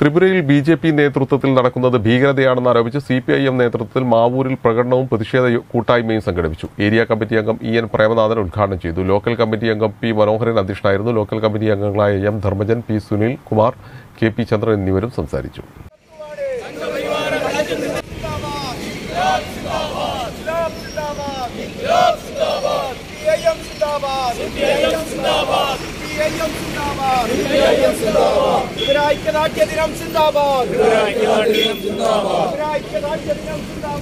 ത്രിപുരയിൽ B J P നേതൃത്വത്തിൽ നടക്കുന്നത് ഭീകരതയാണെന്ന് ആരോപിച്ച് സി പി ഐ എം നേതൃത്വത്തിൽ മാവൂരിൽ പ്രകടനവും പ്രതിഷേധ യോ- കൂട്ടായ്മയും സംഘടിപ്പിച്ചു ഏരിയ കമ്മിറ്റി അംഗം ഇ എൻ പ്രേമനാഥൻ ഉദ്ഘാടനം ചെയ്തു ലോക്കൽ കമ്മിറ്റി അംഗം പി മനോഹരൻ അധ്യക്ഷനായിരുന്നു ലോക്കൽ കമ്മിറ്റി അംഗങ്ങളായ M Dharmajan P Sunil Kumar K P Chandran എന്നിവരും സംസാരിച്ചു സിപിഐഎം സിന്ദാബാദ് സിപിഐഎം സിന്ദാബാദ് സിപിഐഎം സിന്ദാബാദ് സിപിഐഎം സിന്ദാബാദ് ത്രിപുര ഐക്യദാർഢ്യ ദിനം സിന്ദാബാദ് ത്രിപുര ഐക്യദാർഢ്യ ദിനം സിന്ദാബാദ് ത്രിപുര ഐക്യദാർഢ്യ ദിനം സിന്ദാബാദ്